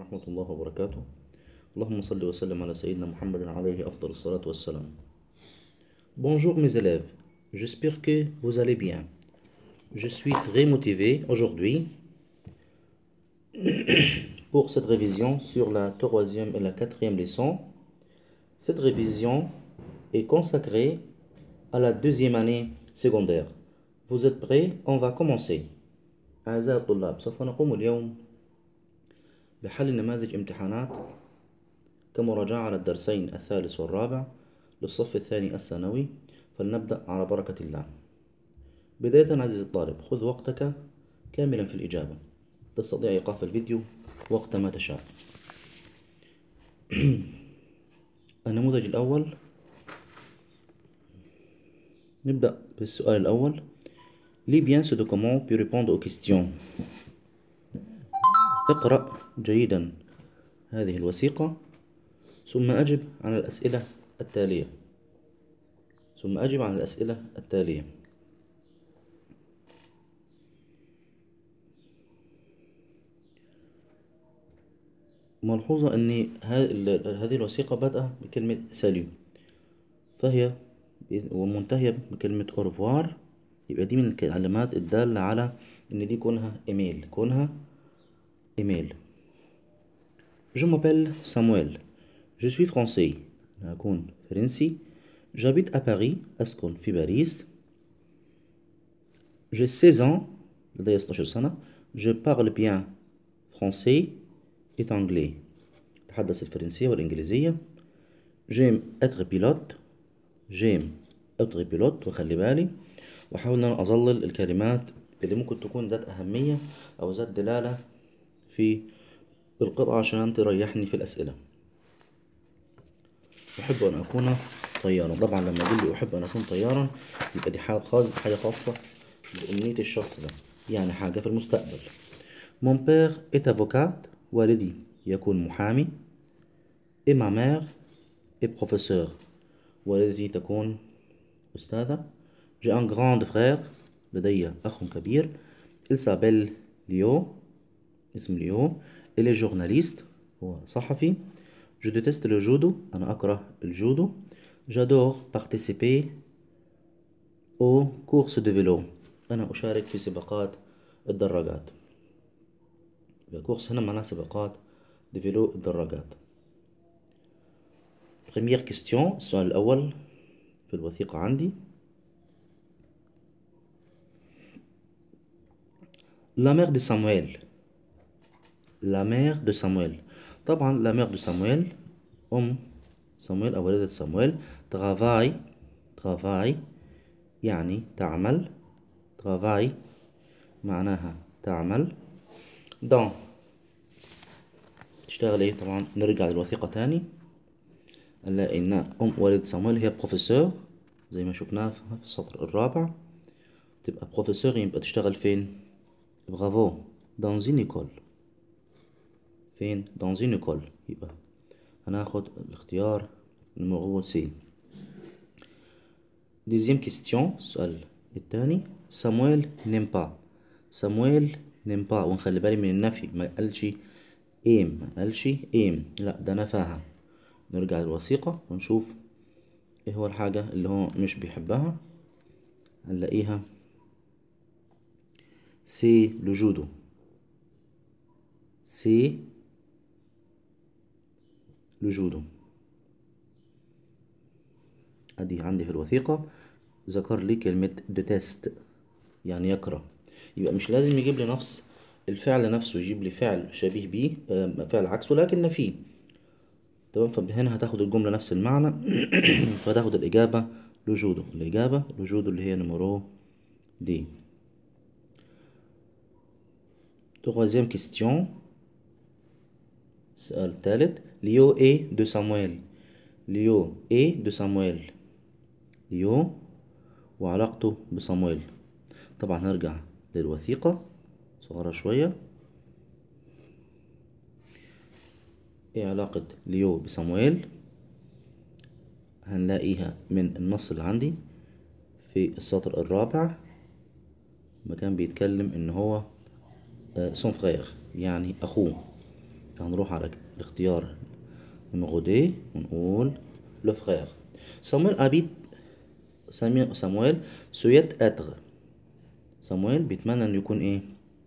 ورحمة الله وبركاته اللهم صل وسلم على سيدنا محمد عليه أفضل الصلاة والسلام Bonjour mes élèves, j'espère que vous allez bien. Je suis très motivé aujourd'hui pour cette révision sur la troisième et la quatrième leçon. Cette révision est consacrée à la deuxième année secondaire. Vous êtes prêts On va commencer. أعزائي الطلاب سوف نقوم اليوم بحل نماذج امتحانات كمراجعة على الدرسين الثالث والرابع للصف الثاني الثانوي فلنبدأ على بركة الله بداية عزيزي الطالب خذ وقتك كاملا في الإجابة تستطيع إيقاف الفيديو وقت ما تشاء النموذج الأول نبدأ بالسؤال الأول Lis bien ce document puis répondre aux questions اقرأ جيدا هذه الوثيقة ثم أجب عن الأسئلة التالية ثم أجب عن الأسئلة التالية ملحوظة أن هذه الوثيقة بدأ بكلمة ساليو فهي ومنتهية بكلمة أورفوار يبقى دي من الكلمات الدالة على إن دي كونها إيميل كونها إيميل Je m'appelle Samuel. Je suis français. هكون فرنسي. J'habite à Paris. أسكن في باريس. J'ai 16 ans. لدي 16 سنة. Je parle bien français et anglais. أتحدث الفرنسية والإنجليزية. J'aime être pilote. J'aime être pilote وخلي بالي وأحاول إن أنا أظلل الكلمات اللي ممكن تكون ذات أهمية أو ذات دلالة في القطعة عشان تريحني في الأسئلة أحب أن أكون طيارا طبعا لما يقول لي أحب أن أكون طيارا يبقى دي حاجة خاصة حاجة خاصة بأمنية الشخص ده يعني حاجة في المستقبل Mon père est avocat والدي يكون محامي et ma mère est professeur والدتي تكون أستاذة J'ai un grand frère لدي أخ كبير Il s'appelle Léo اسم ليو Il est journaliste هو صحفي Je déteste le judo أنا أكره الجودو J'adore participer aux courses de vélo أنا أشارك في سباقات الدراجات كورس هنا معناها سباقات دي فيلو الدراجات Première question السؤال الأول في الوثيقة عندي La mère de Samuel. La mère de Samuel. طبعا la mère de Samuel أم سامويل أو والدة سامويل travaille travaille يعني تعمل travaille معناها تعمل dans تشتغل ايه طبعا نرجع للوثيقة تاني نلاقي ان ام والد سامويل هي بروفيسور زي ما شفناها في السطر الرابع تبقى بروفيسور يبقى تشتغل فين برافو dans une école فين dans une école يبقى هناخد الاختيار نمرو سي deuxième question السؤال التاني سامويل نيم با سامويل نيم با ونخلي بالي من النفي ما قالش ايم ما قالش ايم لا ده نفاها نرجع للوثيقة ونشوف ايه هو الحاجة اللي هو مش بيحبها هنلاقيها سي لو جودو سي لو جودو ادي عندي في الوثيقة ذكر لي كلمة ديتست يعني يكره يبقى مش لازم يجيب لي نفس الفعل نفسه يجيب لي فعل شبيه بيه فعل عكسه لكن نفيه تمام فهنا هتاخد الجملة نفس المعنى فتاخد الإجابة لوجوده الإجابة لوجوده اللي هي نمرو دي Troisième question. السؤال الثالث ليو اي دو سامويل ليو اي دو سامويل ليو وعلاقته بصامويل طبعا هنرجع للوثيقة صغيرة شوية ايه علاقة ليو بصامويل هنلاقيها من النص اللي عندي في السطر الرابع ما كان بيتكلم ان هو سون فغير يعني اخوه هنروح على الاختيار نيميرو دي ونقول لو فخير سامويل ابيت سامي- سامويل سويت اتر سامويل بيتمنى انه يكون ايه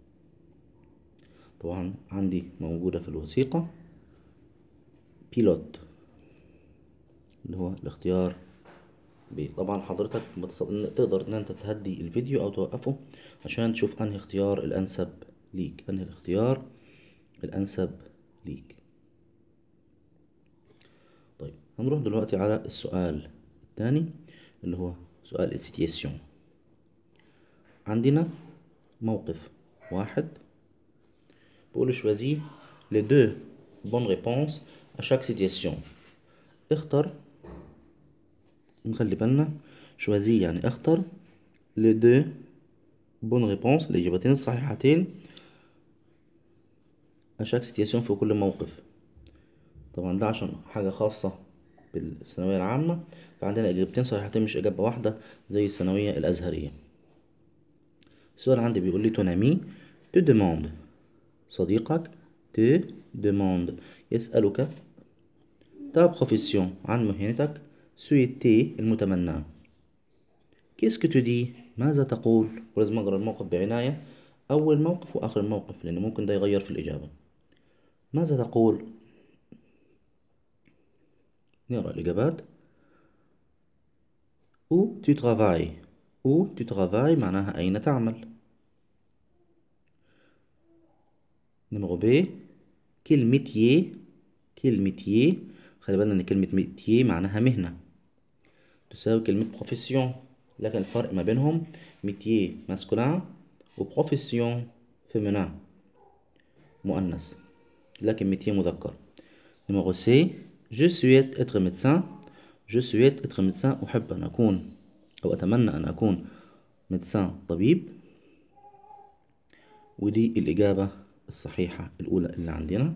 طبعا عندي موجودة في الوثيقة بيلوت اللي هو الاختيار ب طبعا حضرتك بتص- تقدر ان انت تهدي الفيديو او توقفه عشان تشوف انهي اختيار الانسب ليك انهي الاختيار الانسب ليك طيب هنروح دلوقتي على السؤال الثاني اللي هو سؤال السيتياسيون عندنا موقف واحد بقول choisis les deux bonnes réponses à chaque situation اختر نخلي بالنا choisis يعني اختر les deux bonnes réponses الإجابتين الصحيحتين à chaque situation في كل موقف طبعا ده عشان حاجة خاصة بالثانوية العامة فعندنا إجابتين صحيحتين مش إجابة واحدة زي الثانوية الأزهرية السؤال عندي بيقول لي ton ami te demande صديقك te demande يسألك ta profession عن مهنتك souhaiter المتمنى qu'est-ce que tu dis ماذا تقول ولازم أقرأ الموقف بعناية أول موقف وآخر موقف لأن ممكن ده يغير في الإجابة ماذا تقول نقرأ الإجابات où tu travailles où tu travailles معناها أين تعمل نمرو ب quel métier quel métier خلي بالنا ان كلمة métier معناها مهنة تساوي كلمة profession لكن الفرق ما بينهم métier masculin و profession féminin مؤنث لكن métier مذكر نمرو سي je souhaite être médecin je souhaite être médecin أحب أن أكون أو أتمنى أن أكون médecin طبيب ودي الإجابة الصحيحة الأولى اللي عندنا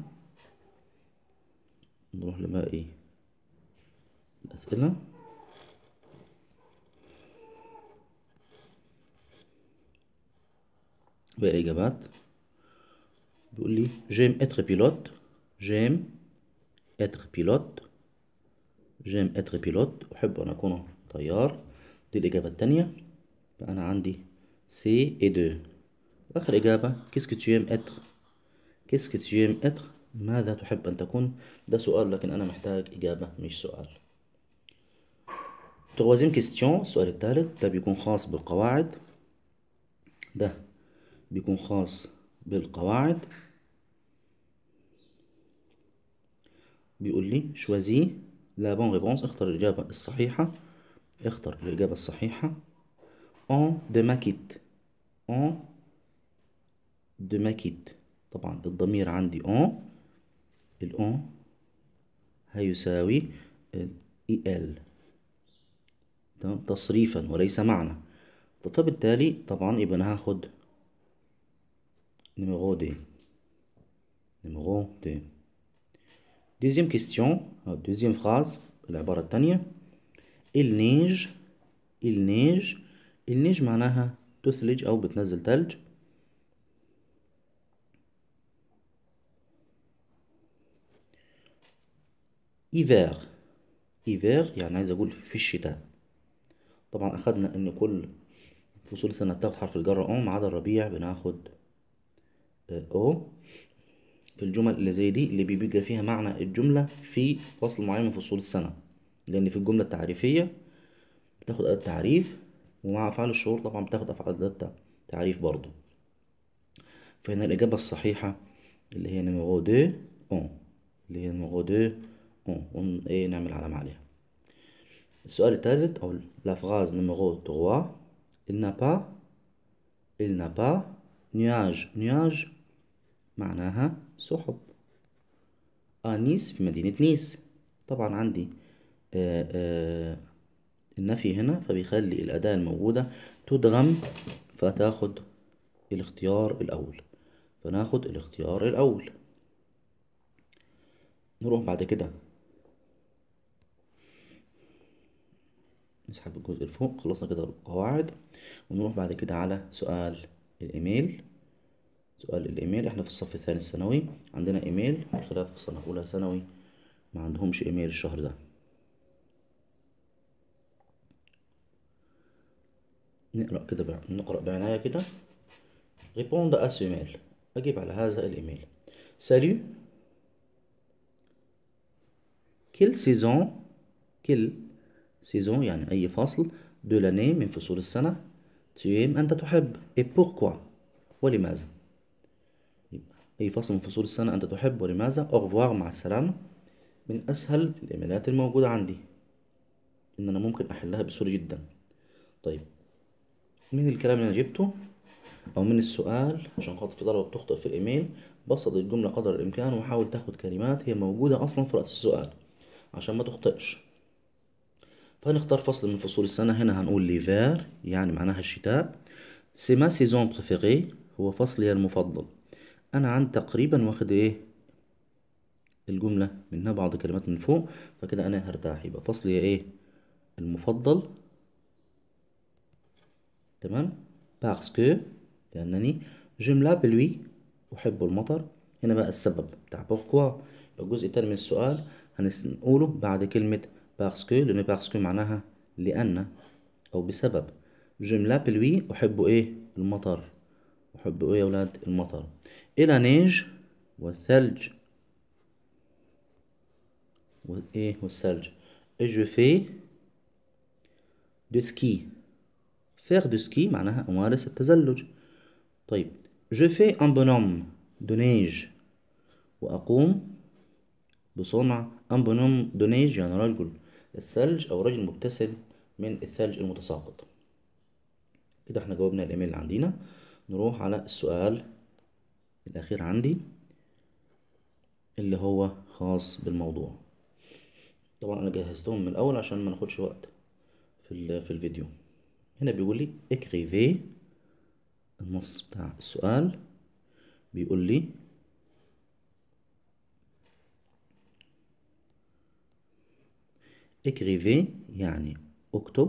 نروح لباقي الأسئلة باقي الإجابات بيقول لي j'aime être pilote j'aime être pilote j'aime être pilote أحب أن أكون طيار دي الإجابة التانية بقى أنا عندي سي et deux آخر إجابة qu'est-ce que tu aimes être qu'est-ce que tu aimes être ماذا تحب أن تكون ده سؤال لكن أنا محتاج إجابة مش سؤال troisième question السؤال الثالث ده بيكون خاص بالقواعد ده بيكون خاص بالقواعد بيقول لي choisis la bonne réponse اختر الإجابة الصحيحة اختر الإجابة الصحيحة en de ma quitte en de ma quitte طبعا الضمير عندي en الأون هيساوي اي ال تمام تصريفا وليس معنى طب فبالتالي طبعا يبقى انا هاخد نيميرو دي نيميرو دي deuxième question أو deuxième phrase العبارة التانية il neige il neige il neige معناها تثلج أو بتنزل تلج hiver hiver يعني عايز اقول في الشتاء طبعا اخدنا ان كل فصول السنة بتاخد حرف الجر او ما عدا الربيع بناخد او في الجمل اللي زي دي اللي بيبقى فيها معنى الجملة في فصل معين من فصول السنة لان في الجملة التعريفية بتاخد أداة تعريف ومع أفعال الشهور طبعا بتاخد أفعال أداة تعريف برضو فهنا الإجابة الصحيحة اللي هي نيميرو دو اون اللي هي نيميرو دو اون ون ايه نعمل علامة عليها السؤال الثالث أو لا phrase numéro 3 il n'a pas il n'a pas nuage nuage معناها سحب آه نيس في مدينة نيس طبعا عندي آه آه النفي هنا فبيخلي الأداة الموجودة تدغم فتاخد الاختيار الأول فناخد الاختيار الأول نروح بعد كده نسحب الجزء اللي فوق خلصنا كده القواعد ونروح بعد كده على سؤال الإيميل سؤال الايميل احنا في الصف الثاني الثانوي عندنا ايميل بخلاف سنة اولى ثانوي ما عندهمش ايميل الشهر ده نقرأ كده بع... نقرأ بعناية كده répondre à ce mail أجيب على هذا الإيميل salut quelle saison quelle saison يعني أي فصل de l'année من فصول السنة tu aimes أنت تحب et pourquoi ولماذا يبقى أي فصل من فصول السنة أنت تحب ولماذا au revoir مع السلامة من أسهل الإيميلات الموجودة عندي إن أنا ممكن أحلها بسهولة جدا طيب من الكلام اللي أنا جبته أو من السؤال عشان خاطر في طلبة بتخطئ في الإيميل بسط الجملة قدر الإمكان وحاول تاخد كلمات هي موجودة أصلا في رأس السؤال عشان ما تخطئش فهنختار فصل من فصول السنة هنا هنقول ليفير يعني معناها الشتاء سي ما سيزون بريفيري هو فصلي المفضل أنا عن تقريبا واخد إيه الجملة منها بعض كلمات من فوق فكده أنا هرتاح يبقى فصلي إيه المفضل تمام باسكو لأنني جيم لا بلوي أحب المطر هنا بقى السبب بتاع بوركوا يبقى الجزء التاني من السؤال هنقوله بعد كلمة باسكو لأن باسكو معناها لأن أو بسبب جيم لا بلوي أحب إيه المطر أحب إيه يا ولاد المطر إلى نيج والثلج وإيه والثلج et je fais de ski faire de ski معناها أمارس التزلج طيب je fais un bonhomme de neige وأقوم بصنع un bonhomme de neige يعني رجل الثلج أو رجل مبتسم من الثلج المتساقط كده احنا جاوبنا الإيميل اللي عندنا نروح على السؤال الأخير عندي اللي هو خاص بالموضوع طبعا أنا جهزتهم من الأول عشان ما ناخدش وقت في في الفيديو هنا بيقول لي اكريفي النص بتاع السؤال بيقول لي اكريفي يعني اكتب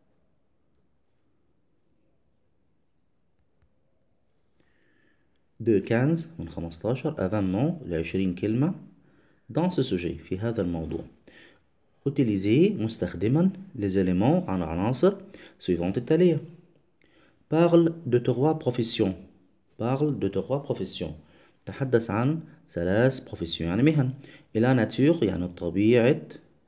دو كانز من خمستاشر افانمون لعشرين كلمة dans ce sujet في هذا الموضوع utiliser مستخدما les éléments عن العناصر suivante التالية parle de trois professions parle de trois professions تحدث عن ثلاث professions يعني مهن إلى nature يعني طبيعة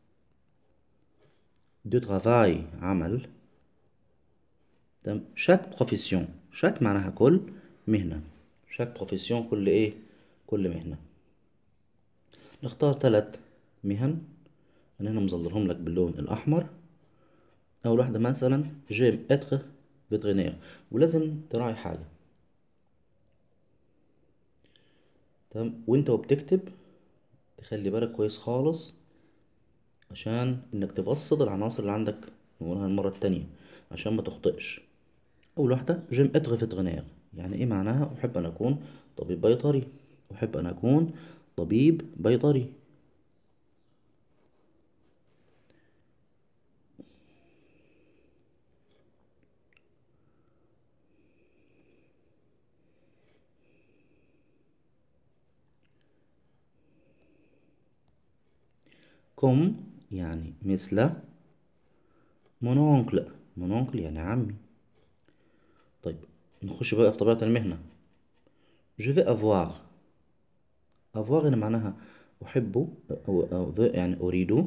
de travail عمل تمام chaque profession chaque معناها كل مهنة chaque profession كل إيه كل مهنة نختار ثلاث مهن أنا هنا مظللهم لك باللون الأحمر أول واحدة مثلا جيم إتر فيترينير ولازم تراعي حاجة تمام وانت وبتكتب تخلي بالك كويس خالص عشان انك تبسط العناصر اللي عندك نقولها المرة التانية عشان ما تخطئش أول واحدة جيم إتر فيترينير يعني إيه معناها أحب أن أكون طبيب بيطري أحب أن أكون طبيب بيطري كم يعني مثل مونونكل مونونكل يعني عمي طيب نخش بقى في طبيعة المهنة je vais avoir avoir هنا معناها أحب أو, أو يعني أريد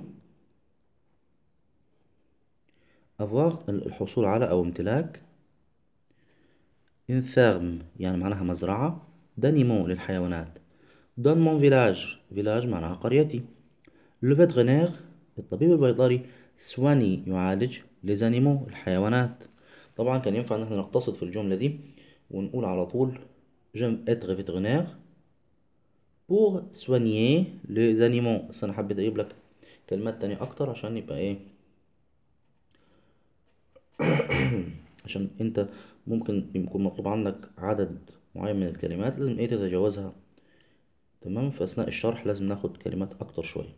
avoir الحصول على أو امتلاك une ferme يعني معناها مزرعة d'animaux للحيوانات dans mon village village معناها قريتي لو فيترينير الطبيب البيطري سواني يعالج ليزانيمو الحيوانات طبعا كان ينفع ان احنا نقتصد في الجملة دي ونقول على طول جيم اتر فيترينير بور سوانيي لي زانيمو بس انا حبيت اجيب لك كلمات تانية اكتر عشان يبقى ايه عشان انت ممكن يكون مطلوب عنك عدد معين من الكلمات لازم ايه تتجاوزها تمام في اثناء الشرح لازم ناخد كلمات اكتر شويه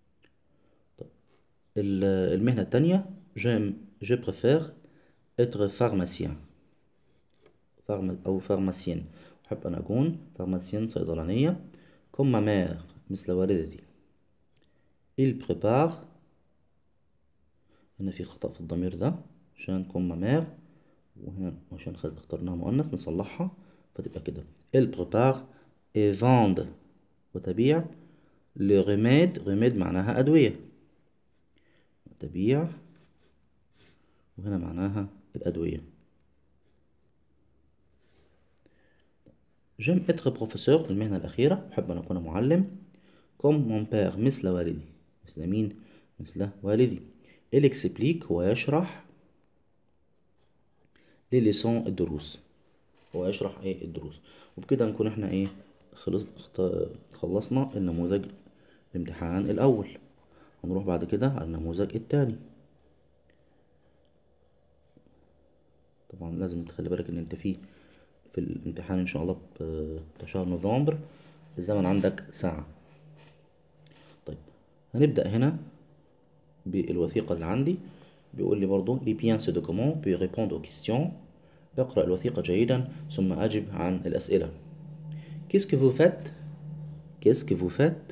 المهنة التانية جيم جو بريفير اتر فارماسيان فارم أو فارماسيان أحب أن أكون فارماسيان صيدلانية كوم ما مير مثل والدتي il prépare هنا في خطأ في الضمير ده عشان كوم ما مير وهنا عشان اخترناها مؤنث نصلحها فتبقى كده il prépare et vend وتبيع لي remède remède معناها أدوية تبيع وهنا معناها الأدوية جيم اتر بروفيسور المهنة الأخيرة أحب أن أكون معلم كوم مون بير مثل والدي مثل مين؟ مثل والدي إليكسبليك هو يشرح لي ليسون الدروس هو يشرح ايه الدروس وبكده نكون احنا ايه خلص خلصنا النموذج الامتحان الأول هنروح بعد كده على النموذج التاني طبعا لازم تخلي بالك ان انت في في الامتحان ان شاء الله بتاع شهر نوفمبر الزمن عندك ساعة طيب هنبدأ هنا بالوثيقة اللي عندي بيقول لي برضو لي بيان سو دوكومون بي ريبوند او كيستيون اقرأ الوثيقة جيدا ثم أجب عن الأسئلة Qu'est-ce que vous faites Qu'est-ce que vous faites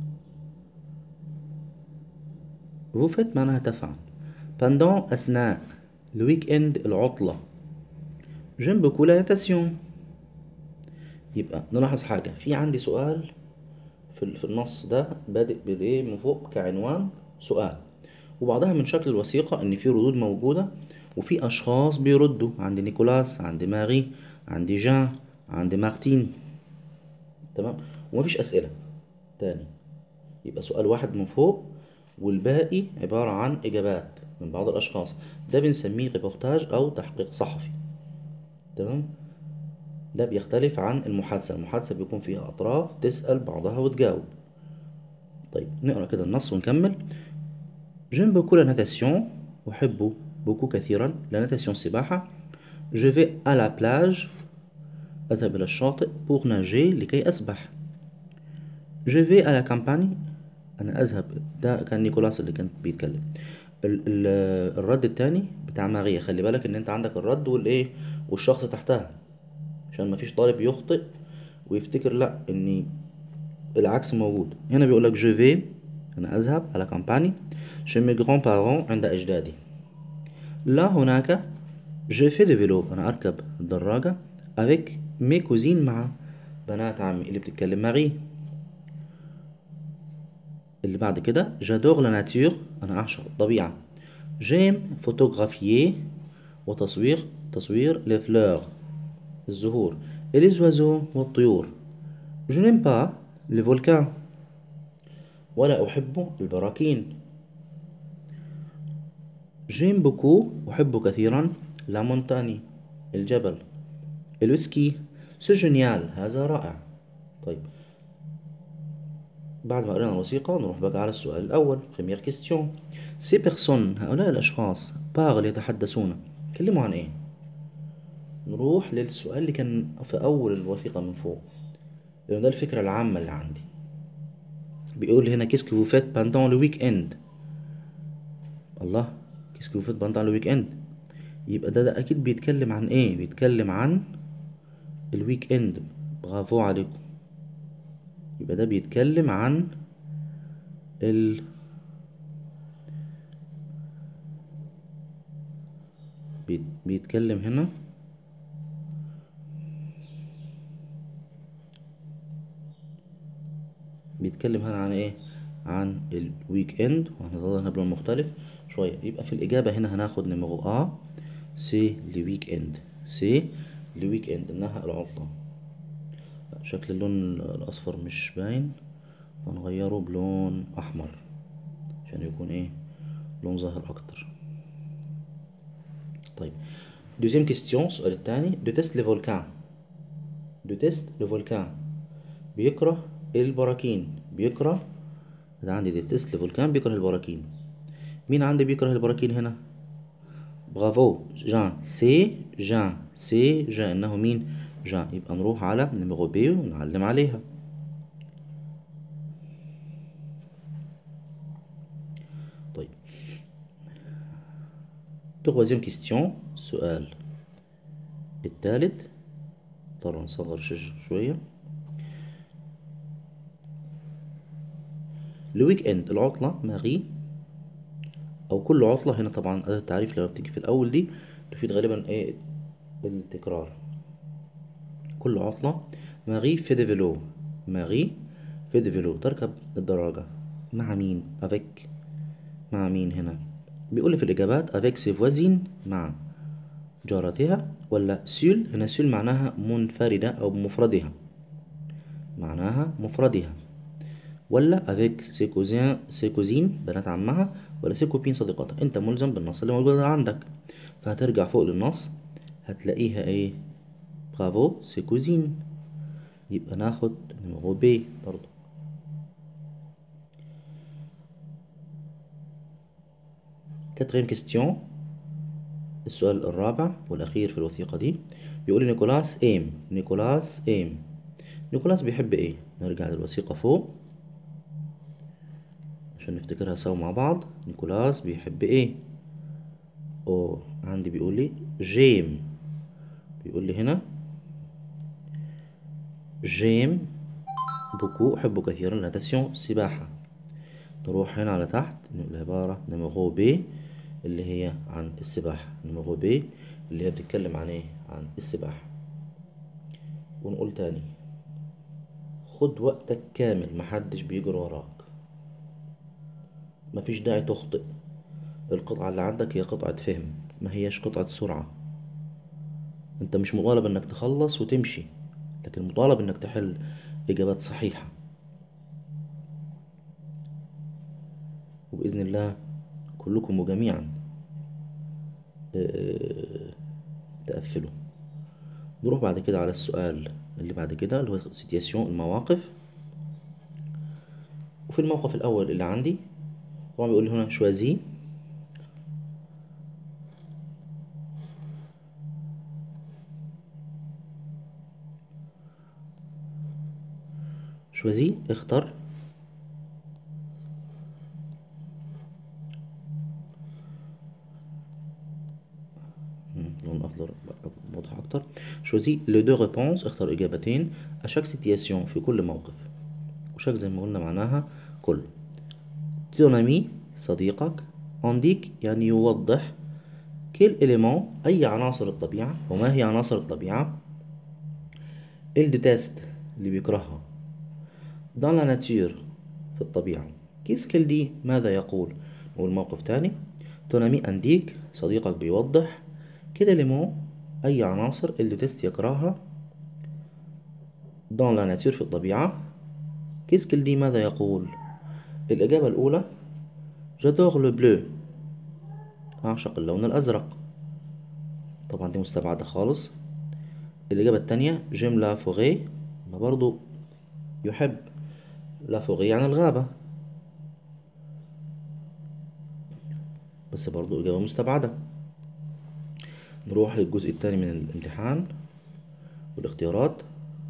Vous faites معناها تفعل pendant أثناء الويك اند العطلة جيم بوكو لا ناتاسيون يبقى نلاحظ حاجة في عندي سؤال في, في النص ده بادئ بالايه من فوق كعنوان سؤال وبعدها من شكل الوثيقة ان في ردود موجودة وفي اشخاص بيردوا عندي نيكولاس عندي ماري عندي جان عندي مارتين تمام ومفيش اسئلة تاني يبقى سؤال واحد من فوق والباقي عبارة عن اجابات من بعض الاشخاص ده بنسميه ريبورتاج او تحقيق صحفي تمام ده بيختلف عن المحادثة المحادثة بيكون فيها أطراف تسأل بعضها وتجاوب طيب نقرأ كده النص ونكمل جيم بوكو لا ناتاسيون أحب بوكو كثيرا لا ناتاسيون سباحة جو في à la plage أذهب إلى الشاطئ pour nager لكي أسبح جو في à la campagne أنا أذهب ده كان نيكولاس اللي كان بيتكلم ال ال الرد التاني بتاع ماريا خلي بالك ان انت عندك الرد والايه والشخص تحتها عشان مفيش طالب يخطئ ويفتكر لا ان العكس موجود هنا بيقول لك جو في انا اذهب على كامباني chez mes grands parents عند اجدادي لا هناك جو في دي فيلو انا اركب الدراجة avec mes cousines مع بنات عمي اللي بتتكلم ماري اللي بعد كده جادور لا ناتور انا اعشق الطبيعة جيم فوتوغرافيي وتصوير تصوير لي فلور الزهور et les oiseaux والطيور je n'aime pas les volcans ولا أحب البراكين j'aime beaucoup أحب كثيرا لا مونتاني الجبل الويسكي سو جونيال هذا رائع طيب بعد ما قرينا الوثيقة نروح بقى على السؤال الأول première question سي بيرسون هؤلاء الأشخاص بارل يتحدثون يتكلموا عن إيه؟ نروح للسؤال اللي كان في أول الوثيقة من فوق لأن ده الفكرة العامة اللي عندي بيقول لي هنا كيسكو فو فات باندون لو ويك اند الله كيسكو فو فات باندون لو ويك اند يبقى ده ده أكيد بيتكلم عن إيه؟ بيتكلم عن الويك اند برافو عليكم يبقى ده بيتكلم عن ال بيتكلم هنا بيتكلم هنا عن ايه عن الويك اند وهنظل هنا بلون مختلف شوية يبقى في الإجابة هنا هناخد نمرو أ سي لويك اند سي لويك اند إنها العطلة شكل اللون الأصفر مش باين فنغيره بلون أحمر عشان يكون ايه لون ظاهر أكتر طيب دوزيام كيستيون السؤال التاني دو تيست لي فولكان دو تيست لو فولكان بيكره البراكين بيكره ده عندي دي تيست لو فولكان بيكره البراكين مين عندي بيكره البراكين هنا برافو جان سي جان سي جان انه مين جان يبقى نروح على نمرو بي ونعلم عليها طيب troisième question سؤال الثالث نضطر نصغر الشاشة شوية الويك اند العطلة ماري أو كل عطلة هنا طبعا أداة التعريف لما بتيجي في الأول دي تفيد غالبا ايه التكرار كل عطلة ماري في دي فيلو ماري في دي فيلو تركب الدراجة مع مين افيك مع مين هنا بيقول لي في الإجابات افيك سي فوازين مع جارتها ولا سيل هنا سيل معناها منفردة أو بمفردها معناها مفردها ولا افيك سي كوزين سي كوزين بنات عمها ولا سي كوبين صديقاتها انت ملزم بالنص اللي موجود عندك فهترجع فوق للنص هتلاقيها ايه برافو سي كوزين يبقى ناخد نمرو بي برضو كاتريم كيستيون السؤال الرابع والأخير في الوثيقة دي بيقول لي نيكولاس ايم نيكولاس ايم نيكولاس بيحب ايه نرجع للوثيقة فوق عشان نفتكرها سوا مع بعض نيكولاس بيحب ايه او عندي بيقول لي جيم بيقول لي هنا جيم بوكو أحب كثيرا ناتاسيون سباحة نروح هنا على تحت العبارة نمرو بي اللي هي عن السباحة نمرو بي اللي هي بتتكلم عن ايه عن السباحة ونقول تاني خد وقتك كامل محدش بيجري وراك مفيش داعي تخطئ القطعة اللي عندك هي قطعة فهم ما هياش قطعة سرعة انت مش مطالب انك تخلص وتمشي لكن مطالب انك تحل اجابات صحيحة وبإذن الله كلكم وجميعا تقفلوا نروح بعد كده على السؤال اللي بعد كده اللي هو سيتياسيون المواقف وفي الموقف الأول اللي عندي طبعا بيقول لي هنا شوازي شوازي اختر لون أخضر واضح أكتر شوزي لو دو ريبونس اختار إجابتين أشاك سيتياسيون في كل موقف وشاك زي ما قلنا معناها كل تونامي صديقك انديك يعني يوضح كل إليمون أي عناصر الطبيعة وما هي عناصر الطبيعة الديتست اللي بيكرهها dans la nature في الطبيعة كيس كل دي ماذا يقول نقول موقف تاني تونامي أنديك صديقك بيوضح كده ليمون أي عناصر اللي تست يكرهها dans la nature في الطبيعة كيس كل دي ماذا يقول الإجابة الأولى جادور لو بلو أعشق اللون الأزرق طبعا دي مستبعدة خالص الإجابة التانية جيم لا فوغي ما برضو يحب لا فوغي يعني الغابة بس برضو إجابة مستبعدة نروح للجزء الثاني من الامتحان والاختيارات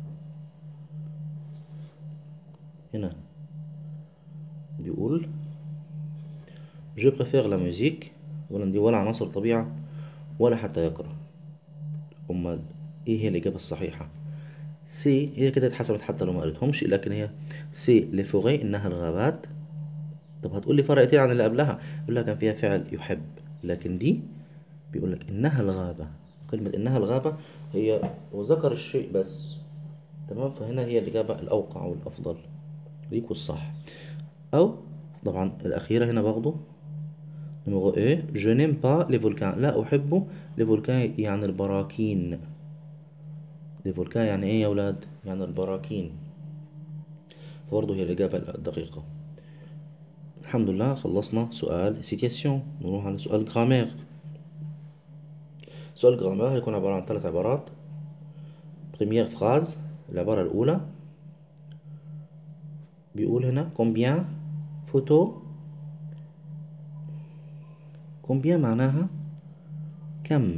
هنا بيقول جو بريفير لا ميوزيك ولا دي ولا عناصر طبيعة ولا حتى يكره أمال إيه هي الإجابة الصحيحة سي هي كده اتحسبت حتى لو ما قريتهمش لكن هي سي لفوغي إنها الغابات طب هتقولي فرقتين عن اللي قبلها يقول لها كان فيها فعل يحب لكن دي بيقول لك إنها الغابة كلمة إنها الغابة هي وذكر الشيء بس تمام فهنا هي الإجابة الأوقع والأفضل ليك والصح أو طبعا الأخيرة هنا برضو نمرو إيه جو نيم با لي فولكان لا أحب لي فولكان يعني البراكين لي فولكان يعني إيه يا ولاد يعني البراكين فبرضه هي الإجابة الدقيقة الحمد لله خلصنا سؤال سيتياسيون نروح على سؤال جرامير سؤال جرامير هيكون عبارة عن ثلاث عبارات بريمير فراز العبارة الأولى بيقول هنا combien فوتو combien معناها كم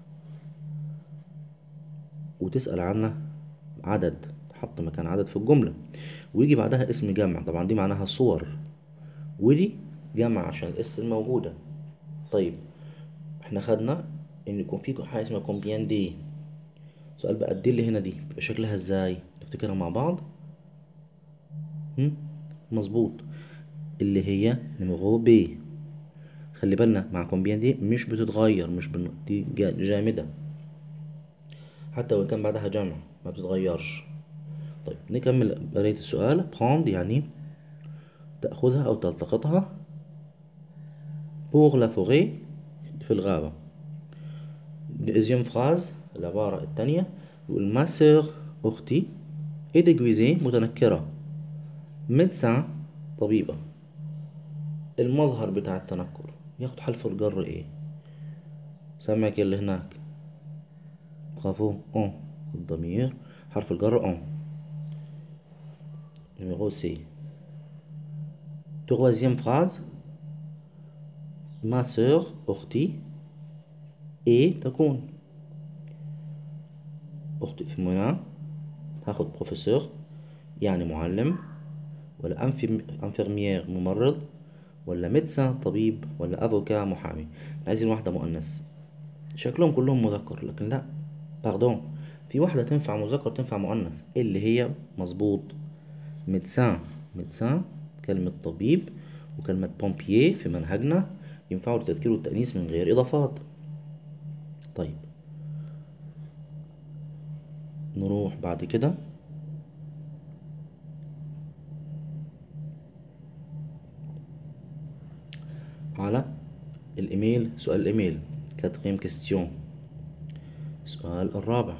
وتسأل عنه عدد تحط مكان عدد في الجملة ويجي بعدها اسم جمع طبعا دي معناها صور ودي جمع عشان الاس الموجودة طيب احنا خدنا ان يكون في حاجة اسمها combien دي سؤال بقى الدي اللي هنا دي بيبقى شكلها ازاي نفتكرها مع بعض هم؟ مظبوط اللي هي نمرو بي خلي بالنا مع كومبيان دي مش بتتغير مش بن... دي جا- جامدة حتى وإن كان بعدها جمع ما بتتغيرش طيب نكمل قراية السؤال prendre يعني تأخذها أو تلتقطها pour la forêt في الغابة deuxième phrase العبارة الثانية يقول ما sœur أختي est déguisée متنكرة médecin طبيبة المظهر بتاع التنكر ياخد حرف الجر ايه سامعك اللي هناك برافو اون الضمير حرف الجر اون numéro C troisième phrase ma sœur أختي et تكون أختي في منى هاخد بروفيسور يعني معلم ولا انفيرميير ممرض ولا ميدسان طبيب ولا افوكا محامي عايزين واحدة مؤنث شكلهم كلهم مذكر لكن لا باردون في واحدة تنفع مذكر تنفع مؤنث اللي هي مظبوط ميدسان ميدسان كلمة طبيب وكلمة بومبييه في منهجنا ينفعوا للتذكير والتأنيث من غير إضافات طيب نروح بعد كده على الإيميل سؤال الإيميل كاتريم كيستيون السؤال الرابع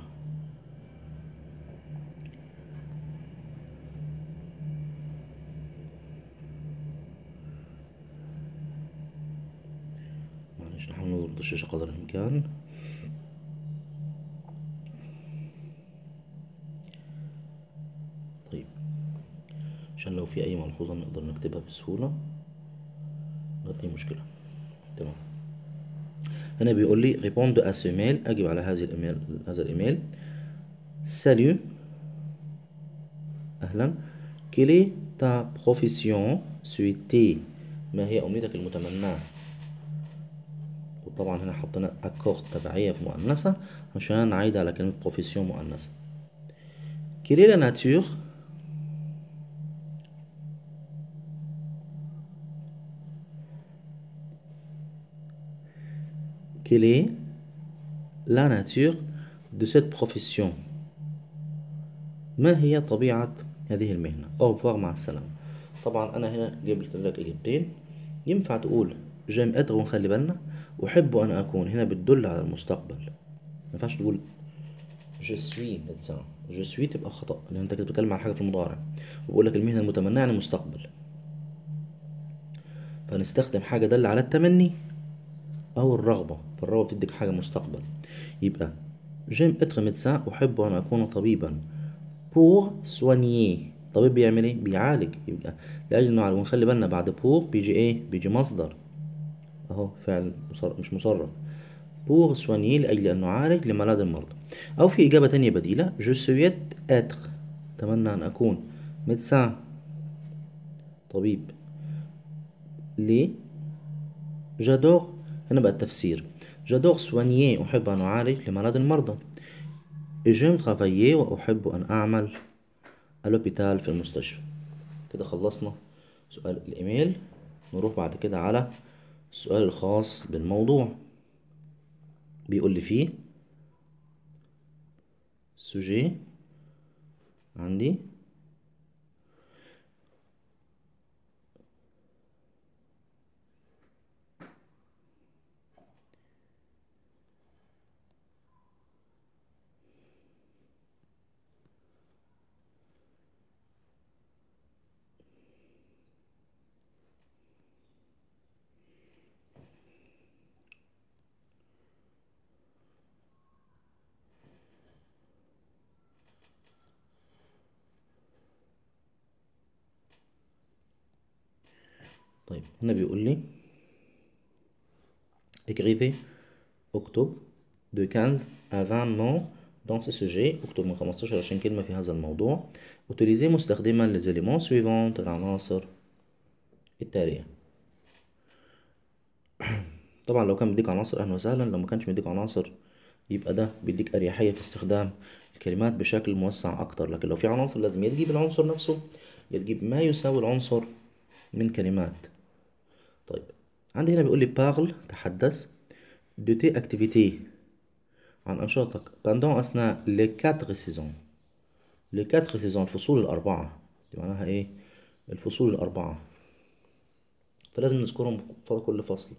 معلش نحاول نضبط الشاشة قدر الإمكان طيب عشان لو في أي ملحوظة نقدر نكتبها بسهولة غير أي مشكلة تمام هنا بيقول لي répondre à ce mail أجب على هذه الإيميل هذا الإيميل salut أهلا quelle est ta profession souhaitée ما هي أمنيتك المتمناة وطبعا هنا حطينا أكورد تبعية في مؤنثة عشان عايدة على كلمة profession مؤنثة quelle est la nature quelle est la nature de cette profession ما هي طبيعة هذه المهنة au revoir مع السلامة طبعا أنا هنا جبت لك إجابتين ينفع تقول جيم إتر ونخلي بالنا أحب أن أكون هنا بتدل على المستقبل ما ينفعش تقول je suis médecin je suis تبقى خطأ لأن أنت كده بتتكلم عن حاجة في المضارع وبقول لك المهنة المتمنية يعني مستقبل فنستخدم حاجة دل على التمني أو الرغبة فالرغبة بتديك حاجة مستقبل يبقى جيم اتر ميدسان أحب أن أكون طبيبا بور سوانيي طبيب بيعمل ايه بيعالج يبقى لأجل إنه على- ونخلي بالنا بعد بور بيجي ايه بيجي مصدر اهو فعل مصر... مش مصرف بور سوانيي لأجل أن نعالج لمرض المرضى أو في إجابة تانية بديلة جو سويت اتر أتمنى أن أكون ميدسان طبيب ليه جادور هنا بقى التفسير جادور سوانيي أحب أن أعالج لمرض المرضى جيم ترافايي وأحب أن أعمل الأوبيتال في المستشفى كده خلصنا سؤال الإيميل نروح بعد كده على السؤال الخاص بالموضوع بيقول لي فيه سوجي عندي طيب هنا بيقول لي écrivez اكتب de 15 à 20 mots dans ce sujet اكتب من 15 ل 20 كلمة في هذا الموضوع utilisez مستخدما les éléments suivants العناصر التالية طبعا لو كان مديك عناصر اهلا وسهلا لو ما كانش مديك عناصر يبقى ده بيديك أريحية في استخدام الكلمات بشكل موسع أكتر لكن لو في عناصر لازم يا تجيب العنصر نفسه يا تجيب ما يساوي العنصر من كلمات طيب عندي هنا بيقول لي بارل تحدث de tes activités عن أنشطتك pendant أثناء les quatre saisons les quatre saisons الفصول الأربعة دي معناها إيه الفصول الأربعة فلازم نذكرهم في كل فصل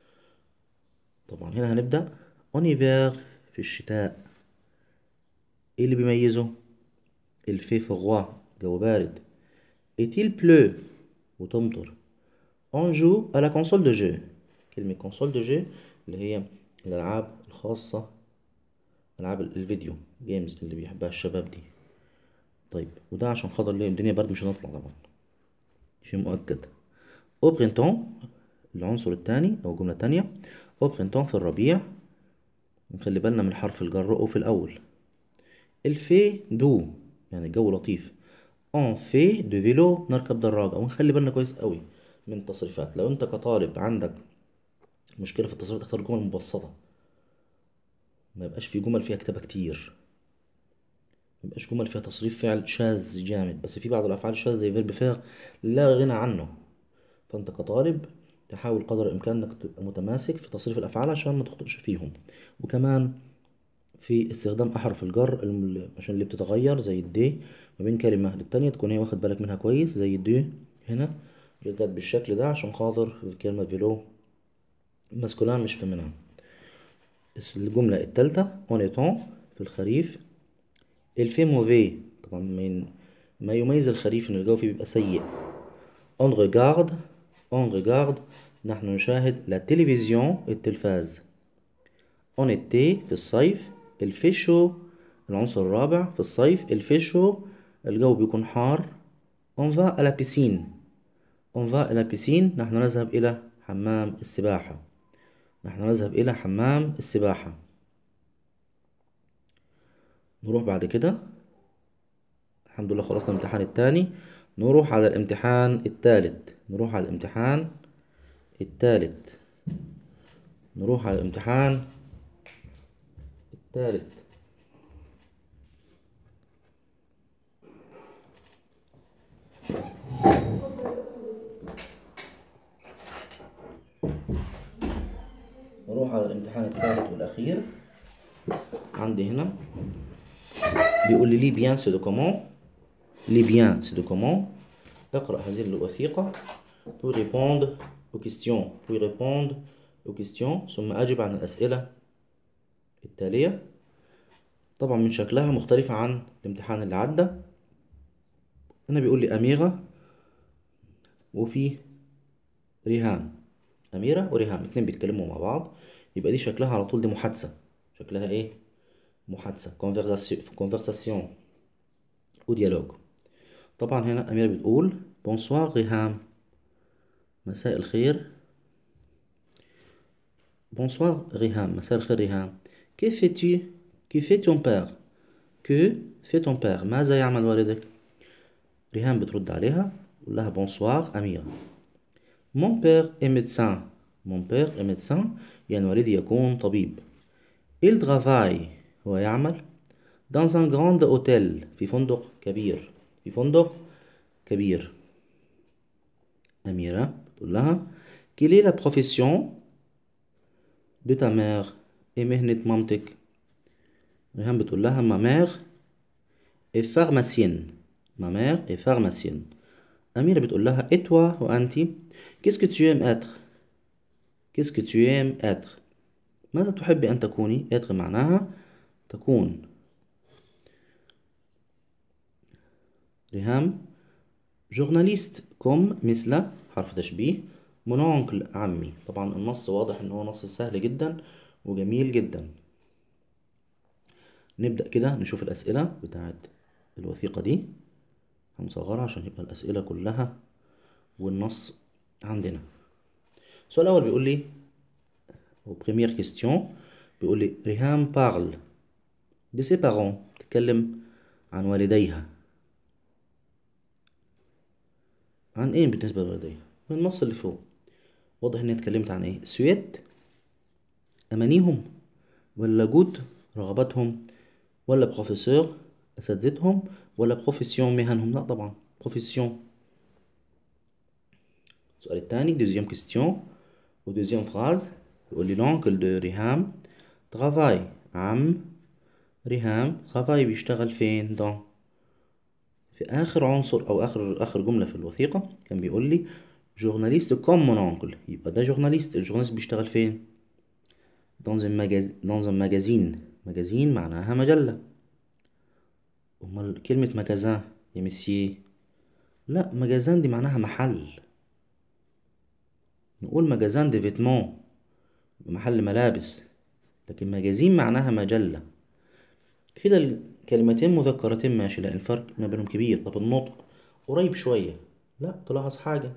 طبعا هنا هنبدأ en hiver في الشتاء ايه اللي بيميزه الفي فغوا جو بارد est-il pleut وتمطر on joue à la console de jeu كلمة console de jeu اللي هي الألعاب الخاصة ألعاب الفيديو جيمز اللي بيحبها الشباب دي طيب وده عشان خاطر ليه الدنيا برد مش هنطلع طبعا شيء مؤكد au printemps العنصر التاني أو الجملة التانية au printemps في الربيع نخلي بالنا من حرف الجر أو في الأول الفي دو يعني الجو لطيف اون في دو فيلو نركب دراجة ونخلي بالنا كويس قوي من التصريفات لو انت كطالب عندك مشكلة في التصريف تختار جمل مبسطة ما يبقاش في جمل فيها كتابة كتير ما يبقاش جمل فيها تصريف فعل شاذ جامد بس في بعض الأفعال الشاذة زي فيرب فيغ لا غنى عنه فأنت كطالب تحاول قدر الإمكان إنك تبقى متماسك في تصريف الأفعال عشان ما تخطئش فيهم وكمان في استخدام أحرف الجر الم- عشان اللي بتتغير زي الدي ما بين كلمة للتانية تكون هي واخد بالك منها كويس زي الدي هنا جت بالشكل ده عشان خاطر الكلمة فيلو ماسكولان مش فيمينان بس الجملة التالتة اون ايتون في الخريف الفي موفي طبعا من ما يميز الخريف ان الجو فيه بيبقى سيء اون ريغارد اون ريغارد نحن نشاهد لا تلفزيون التلفاز اون été في الصيف الفيشو العنصر الرابع في الصيف الفيشو الجو بيكون حار on va à la piscine on va à la piscine نحن نذهب إلى حمام السباحة نحن نذهب إلى حمام السباحة نروح بعد كده الحمد لله خلصنا الامتحان التاني نروح على الامتحان التالت نروح على الامتحان التالت نروح على الامتحان التالت نروح على الامتحان الثالث والأخير عندي هنا بيقول لي لي بيان سي دو كومون لي بيان سي دو كومون اقرأ هذه الوثيقة pour répondre aux questions pour répondre aux questions ثم أجب عن الأسئلة التالية طبعا من شكلها مختلفة عن الامتحان اللي عدى هنا بيقول لي أميرة وفي ريهام أميرة وريهام اتنين بيتكلموا مع بعض يبقى دي شكلها على طول دي محادثة شكلها ايه محادثة conversation أو ديالوج طبعا هنا أميرة بتقول بونسوار ريهام مساء الخير بونسوار ريهام مساء الخير ريهام كيف fais-tu كيف fait ton père que fait ton père ماذا يعمل والدك ريهام بترد عليها تقول لها بونسوار أميرة Mon père est médecin. Mon père est médecin يعني والدي يكون طبيب. Il travaille هو يعمل dans un grand hôtel في فندق كبير في فندق كبير. أميرة بتقول لها Quelle est la profession de ta mère إيه مهنة مامتك؟ ريهام بتقول لها Ma mère est pharmacienne. Ma mère est pharmacienne. أميرة بتقول لها Et toi وأنتِ Qu'est-ce que tu aimes être Qu'est-ce que tu aimes être ماذا تحب أن تكوني être معناها تكون ريهام جورناليست كوم مثل حرف تشبيه من oncle عمي طبعا النص واضح ان هو نص سهل جدا وجميل جدا نبدأ كده نشوف الأسئلة بتاعت الوثيقة دي هنصغرها عشان يبقى الأسئلة كلها والنص عندنا السؤال الأول بيقول لي au première question بيقول لي ريهام بارل de ses parents تتكلم عن والديها عن ايه بالنسبة لوالديها من النص اللي فوق واضح اني اتكلمت عن ايه سويت امانيهم ولا جود رغباتهم ولا بروفيسور اساتذتهم ولا بروفيسيون مهنهم لا طبعا بروفيسيون السؤال الثاني دوزيام كيستيون ودوزيام فراز يقول لي لونكل دو ريهام ترافاي عم ريهام ترافاي بيشتغل فين دون في اخر عنصر او اخر اخر جمله في الوثيقه كان بيقول لي جورناليست كوم مون اونكل يبقى ده جورناليست الجورناليست بيشتغل فين dans un magazine dans un magazine مجازين معناها مجله امال كلمه مجازان يا مسيي لا مجازان دي معناها محل نقول مجازان دي فيتمون محل ملابس لكن مجازين معناها مجلة كده الكلمتين مذكرتين ماشي لا الفرق ما بينهم كبير طب النطق قريب شوية لا تلاحظ حاجة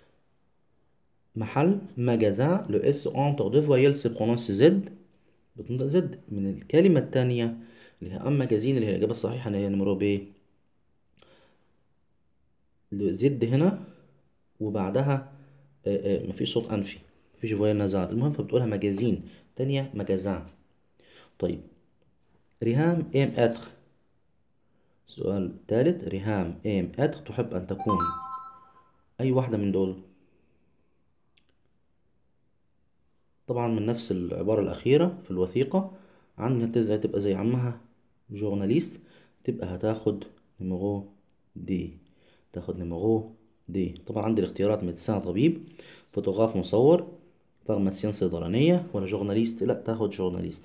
محل مجازان لو اس اونتر دو فويل سي برونونس زد بتنطق زد من الكلمة التانية اللي هي ام مجازين اللي هي الإجابة الصحيحة اللي هي نمرو ب زد هنا وبعدها مفيش صوت أنفي مفيش فويل نزعات المهم فبتقولها مجازين تانية مجازان طيب ريهام ام اتر السؤال الثالث ريهام ام اتر تحب أن تكون أي واحدة من دول طبعا من نفس العبارة الأخيرة في الوثيقة عندنا ازاي تبقى زي عمها جورناليست تبقى هتاخد نمرو دي تاخد نمرو دي طبعا عندي الاختيارات ميدسان طبيب فوتوغراف مصور فارماسيان صيدلانية ولا جورناليست لا تاخد جورناليست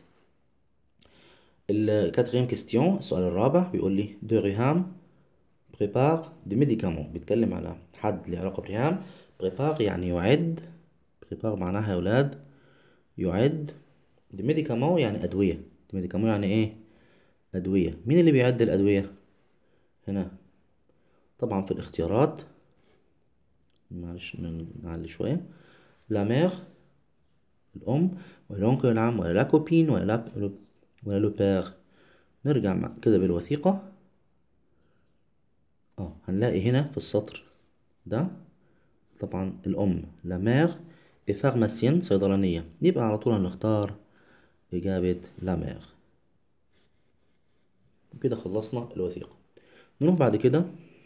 الكاتريم كيستيون السؤال الرابع بيقول لي دو ريهام بريبار دي ميديكامون بيتكلم على حد له علاقة بريهام بريبار يعني يعد بريبار معناها يا ولاد يعد دي ميديكامون يعني أدوية دي ميديكامون يعني ايه أدوية مين اللي بيعد الأدوية هنا طبعا في الاختيارات معلش نعلي شوية لا مير الأم ولا لونكل العم ولا لا كوبين ولا لا ولا لو بير نرجع مع كده بالوثيقة اه هنلاقي هنا في السطر ده طبعا الأم لا مير فارماسيان صيدلانية يبقى على طول هنختار إجابة لا مير كده خلصنا الوثيقة نروح بعد كده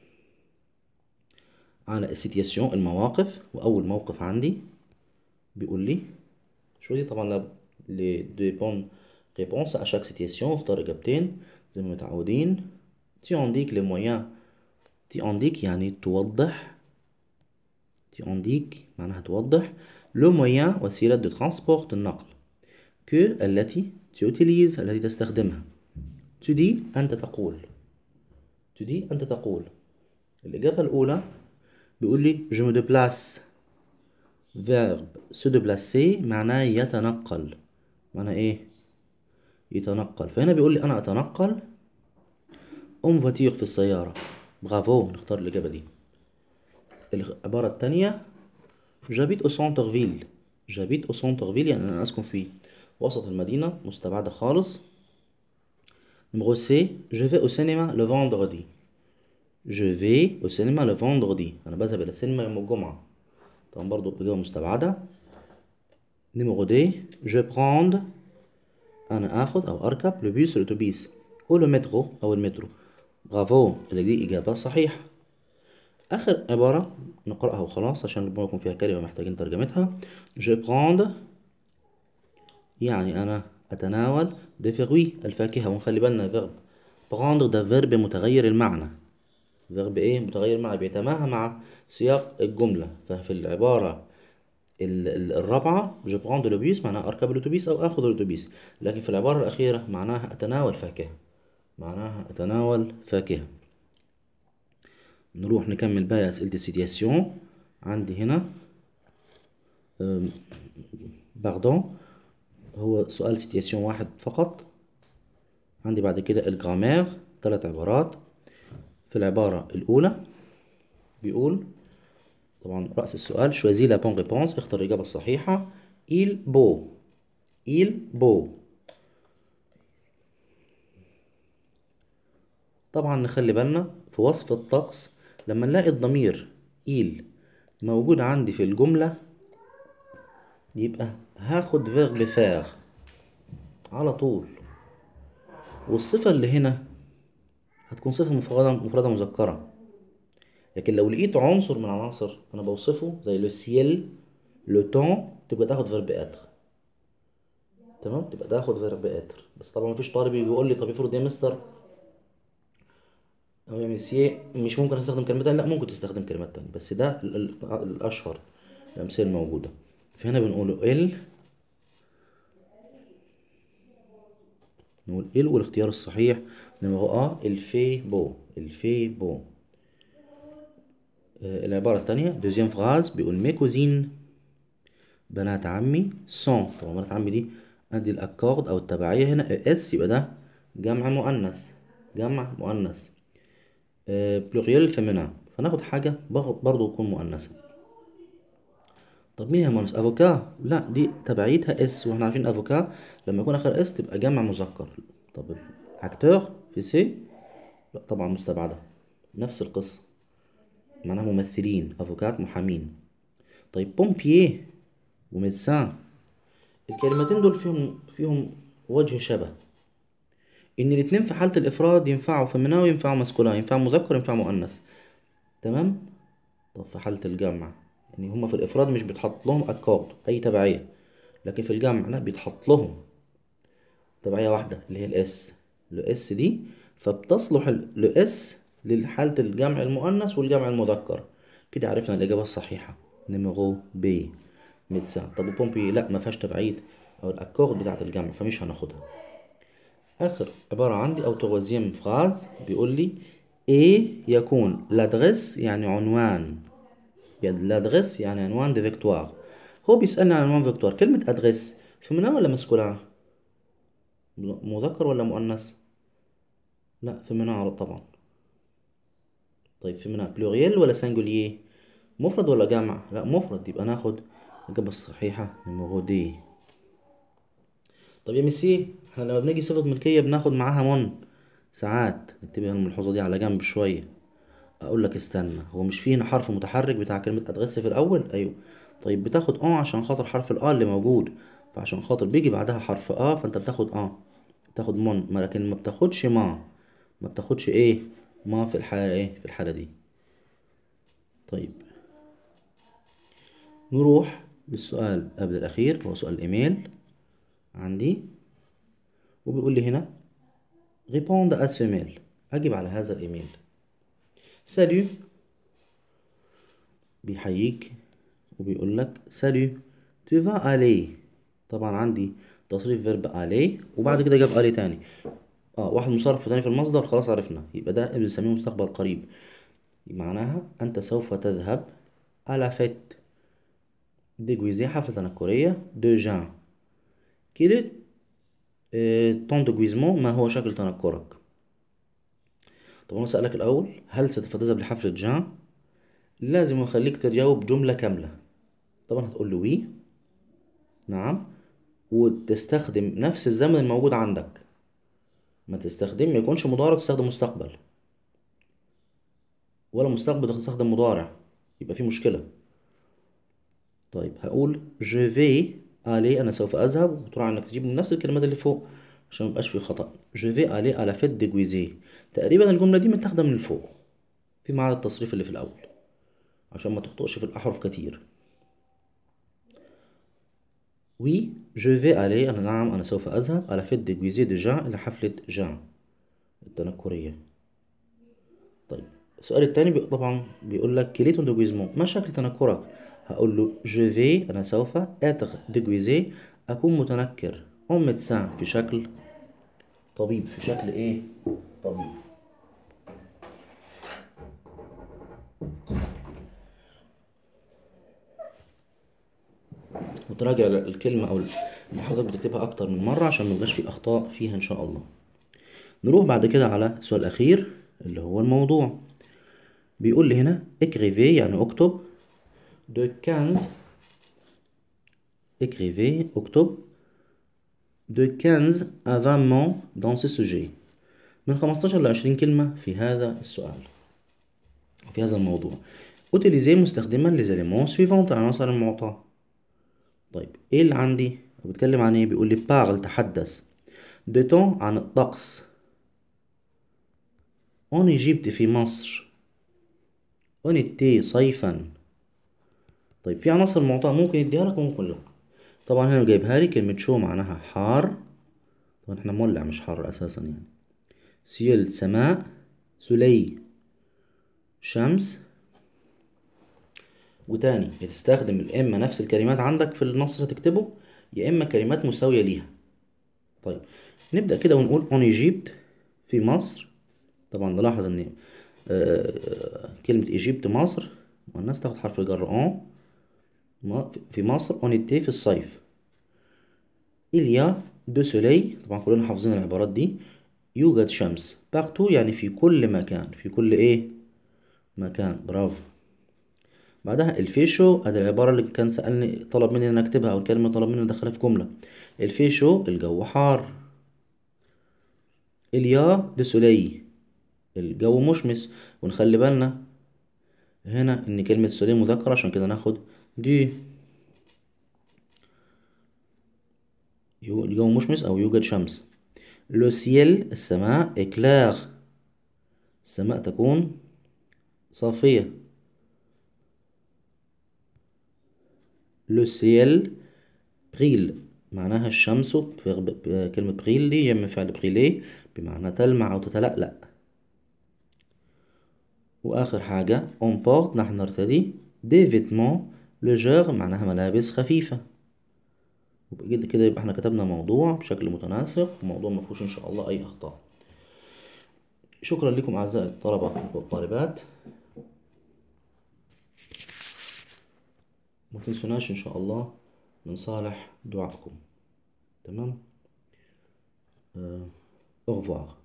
على السيتياسيون المواقف وأول موقف عندي بيقول لي شو دي طبعا لي دو بون ريبونس à chaque situation اختار إجابتين زي ما متعودين تي انديك لي مويان تي انديك يعني توضح تي انديك معناها توضح لو مويان وسيلة دو ترانسبورت النقل كو التي تيوتيليز التي تستخدمها تدي أنت تقول تدي أنت تقول الإجابة الأولى بيقول لي جو me déplace verbe se déplacer معناه يتنقل معناه ايه يتنقل فهنا بيقول لي انا اتنقل ام فاتير في السيارة برافو نختار الإجابة دي العبارة التانية جابيت او سونتر فيل جابيت او سونتر فيل يعني انا اسكن في وسط المدينة مستبعدة خالص نمرو سي جو في او سينما لو فوندردي جو في او سينما لو فوندردي انا بذهب الى السينما يوم الجمعة طبعا برضو إجابة مستبعدة نمرو دي جو بروند أنا آخذ أو أركب لو بيس الأتوبيس أو لو مترو أو المترو برافو اللي دي إجابة صحيحة آخر عبارة نقرأها وخلاص عشان ربما يكون فيها كلمة محتاجين ترجمتها جو بروند يعني أنا أتناول دي فيغوي الفاكهة ونخلي بالنا فيرب بروندر ده فيرب متغير المعنى فيرب ايه متغير المعنى بيتماهى مع سياق الجملة ففي العبارة الرابعة جو بروند لو بيس معناها أركب الأتوبيس أو آخذ الأتوبيس لكن في العبارة الأخيرة معناها أتناول فاكهة معناها أتناول فاكهة نروح نكمل باقي أسئلة السيتياسيون عندي هنا باردون هو سؤال سيتياسيون واحد فقط عندي بعد كده الجرامير ثلاث عبارات في العبارة الأولى بيقول طبعا رأس السؤال شوازي لا بون ريبونس اختر الإجابة الصحيحة il beau il beau طبعا نخلي بالنا في وصف الطقس لما نلاقي الضمير il موجود عندي في الجملة يبقى هاخد فيرب فاغ على طول والصفة اللي هنا هتكون صفة مفردة مفردة مذكرة لكن لو لقيت عنصر من عناصر انا بوصفه زي لو سيل لو تون تبقى تاخد فيرب اتر تمام تبقى تاخد فيرب اتر بس طبعا مفيش طالب يجي يقول لي طب افرض يا مستر او يا ميسيه مش ممكن استخدم كلمات تانية لا ممكن تستخدم كلمات تانية بس ده ال- ال- الاشهر الامثله الموجوده فهنا بنقول ال نقول ال والاختيار الصحيح نمرو ا الفي بو الفي بو آه، العبارة التانية دوزيام فراز بيقول مي كوزين بنات عمي سون طبعا بنات عمي دي ادي الاكورد او التبعية هنا اس يبقى ده جمع مؤنث جمع مؤنث بلوريال فيمينا فناخد حاجة بغ- برضو تكون مؤنثة طب مين هي المؤنث افوكا لا دي تبعيتها اس واحنا عارفين افوكا لما يكون اخر اس تبقى جمع مذكر طب اكتور في سي لا طبعا مستبعدة نفس القصة معناها ممثلين افوكات محامين طيب بومبييه وميدسان الكلمتين دول فيهم فيهم وجه شبه ان الاتنين في حالة الافراد ينفعوا فيمينا وينفعوا ماسكولا ينفعوا مذكر ينفع مؤنث تمام طب في حالة الجمع يعني هما في الافراد مش بيتحط لهم اكورد اي تبعية لكن في الجمع لا بيتحط لهم تبعية واحدة اللي هي الاس الاس دي فبتصلح الاس لحالة الجمع المؤنث والجمع المذكر كده عرفنا الإجابة الصحيحة نيميرو بي ميدسان طب وبومبي لا ما فيهاش تبعيد أو الأكورد بتاعة الجمع فمش هناخدها آخر عبارة عندي أو توازيام فراز بيقول لي إيه يكون لادريس يعني عنوان يعني لادريس يعني عنوان دي فيكتوار هو بيسألني عن عنوان فيكتوار كلمة أدريس فيمينا ولا ماسكولين مذكر ولا مؤنث لا فيمينا على طبعا طيب فيمينا بلوريال ولا سانجوليer مفرد ولا جمع لا مفرد يبقى ناخد الإجابة الصحيحة نمرو دي طب يا ميسي احنا لما بنيجي صفة ملكية بناخد معاها من ساعات نكتب الملحوظة دي على جنب شوية اقول لك استنى هو مش فيه هنا حرف متحرك بتاع كلمة ادغس في الاول ايوه طيب بتاخد اه عشان خاطر حرف الاه اللي موجود فعشان خاطر بيجي بعدها حرف اه فانت بتاخد اه بتاخد من ما لكن ما بتاخدش ما ما بتاخدش ايه ما في الحالة ايه في الحالة دي طيب نروح للسؤال قبل الأخير هو سؤال الإيميل عندي وبيقول لي هنا répondre à ce mail أجب على هذا الإيميل سالو بيحييك وبيقول لك سالو tu vas aller طبعا عندي تصريف فيرب aller وبعد كده جاب aller تاني اه واحد مصرف تاني في المصدر خلاص عرفنا يبقى ده بنسميه مستقبل قريب معناها أنت سوف تذهب على فيت ديجويزي حفلة تنكرية دو جان كيلو طون ديجويزمون ما هو شكل تنكرك طب أنا سألك الأول هل سوف تذهب لحفلة جان لازم أخليك تجاوب جملة كاملة طبعا هتقول له وي نعم وتستخدم نفس الزمن الموجود عندك ما تستخدم ما يكونش مضارع تستخدم مستقبل ولا مستقبل تستخدم مضارع يبقى في مشكلة طيب هقول je vais aller أنا سوف أذهب وتروح إنك تجيب من نفس الكلمات اللي فوق عشان ميبقاش في خطأ je vais aller à la fête déguisée تقريبا الجملة دي متاخدة من الفوق في معنى التصريف اللي في الأول عشان ما تخطئش في الأحرف كتير oui je vais aller أنا نعم أنا سوف أذهب à la fête déguisée de Jean إلى حفلة جان التنكرية طيب السؤال التاني بي... طبعا بيقول لك كيليتون ديجويزمون ما شكل تنكرك هقول له جو في انا سوف اتر ديجويزي اكون متنكر ام ميدسان في شكل طبيب في شكل ايه طبيب وتراجع الكلمة أو اللي حضرتك بتكتبها أكتر من مرة عشان ميبقاش في أخطاء فيها إن شاء الله نروح بعد كده على السؤال الأخير اللي هو الموضوع بيقول لي هنا écrivez يعني اكتب de 15 écrivez اكتب de 15 à 20 mots dans ce sujet من 15 ل 20 كلمة في هذا السؤال في هذا الموضوع utilisez مستخدما les éléments suivants العناصر المعطاة طيب ايه اللي عندي بيتكلم عن ايه بيقول لي parle تحدث de temps عن الطقس اون ايجيبت في مصر اون التي صيفا طيب في عناصر معطاة ممكن يديها لك وممكن لا طبعا هنا جايبها لي كلمة شو معناها حار طبعا احنا مولع مش حر اساسا يعني سيل سماء سلي شمس وتاني بتستخدم الإما نفس الكلمات عندك في النص هتكتبه يا إما كلمات مساوية ليها طيب نبدأ كده ونقول اون ايجيبت في مصر طبعا نلاحظ ان آه، كلمة ايجيبت مصر والناس تاخد حرف الجر اون ما- في مصر اون ايتي في الصيف إليا دو سولي طبعا كلنا حافظين العبارات دي يوجد شمس بارتو يعني في كل مكان في كل ايه مكان برافو بعدها الفيشو ادي العبارة اللي كان سألني طلب مني ان اكتبها او الكلمة طلب مني ادخلها في جملة الفيشو الجو حار اليا دو سولي الجو مشمس ونخلي بالنا هنا ان كلمة سولي مذكرة عشان كده ناخد دي يو- الجو مشمس او يوجد شمس لو سيل السماء إكلاغ السماء تكون صافية لو سيل بريل معناها الشمس فيرب ب- كلمة بريل دي جمع فعل بريلي بمعنى تلمع أو تتلألأ وآخر حاجة on porte نحن نرتدي des vêtements légers معناها ملابس خفيفة وبكده كده يبقى احنا كتبنا موضوع بشكل متناسق وموضوع مفهوش ان شاء الله اي اخطاء شكرا لكم اعزائي الطلبة والطالبات ما تنسوناش ان شاء الله من صالح دعائكم تمام أه... au revoir